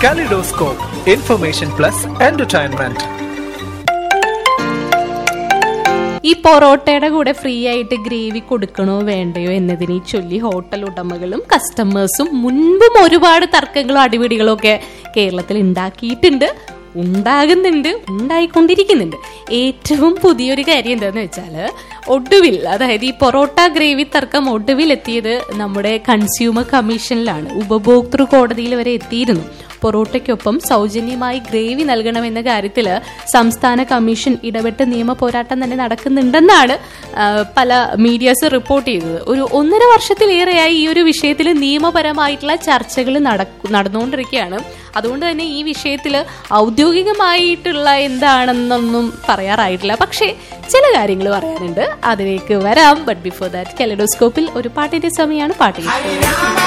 Kaleidoscope, information plus entertainment. ഈ പൊറോട്ടയുടെ കൂടെ free ആയിട്ട് ഗ്രേവി കൊടുക്കണോ വേണ്ടയോ എന്നതിനെ ചൊല്ലി ഹോട്ടൽ ഉടമകളും കസ്റ്റമേഴ്സും മുൻപും ഒരുപാട് തർക്കങ്ങളും അടിപിടികളും ഒക്കെ കേരളത്തിൽ ഉണ്ടാക്കിയിട്ടുണ്ട് ഉണ്ടാകുന്നുണ്ട് ഉണ്ടായിക്കൊണ്ടിരിക്കുന്നുണ്ട് ഏറ്റവും പുതിയൊരു കാര്യം എന്താന്ന് വെച്ചാൽ ഒടുവിൽ അതായത് ഈ പൊറോട്ട ഗ്രേവി തർക്കം ഒടുവിൽ എത്തിയത് നമ്മുടെ കൺസ്യൂമർ കമ്മീഷനിലാണ് ഉപഭോക്തൃ കോടതിയിൽ വരെ എത്തിയിരുന്നു പൊറോട്ടയ്ക്കൊപ്പം സൗജന്യമായി ഗ്രേവി നൽകണമെന്ന കാര്യത്തിൽ സംസ്ഥാന കമ്മീഷൻ ഇടപെട്ട് നിയമ പോരാട്ടം തന്നെ നടക്കുന്നുണ്ടെന്നാണ് ആ, പല മീഡിയാസ് റിപ്പോർട്ട് ചെയ്തത് ഒരു ഒന്നര വർഷത്തിലേറെയായി ഈ ഒരു വിഷയത്തിൽ നിയമപരമായിട്ടുള്ള ചർച്ചകൾ നടന്നുകൊണ്ടിരിക്കുകയാണ് അതുകൊണ്ട് തന്നെ ഈ വിഷയത്തിൽ ഔദ്യോഗികമായിട്ടുള്ള എന്താണെന്നൊന്നും പറയാറായിട്ടില്ല പക്ഷേ ചില കാര്യങ്ങൾ പറയാനുണ്ട് അതിലേക്ക് വരാം ബട്ട് ബിഫോർ ദാറ്റ് കെലഡോസ്കോപ്പിൽ ഒരു പാട്ടിന്റെ സമയമാണ് പാട്ടിൽ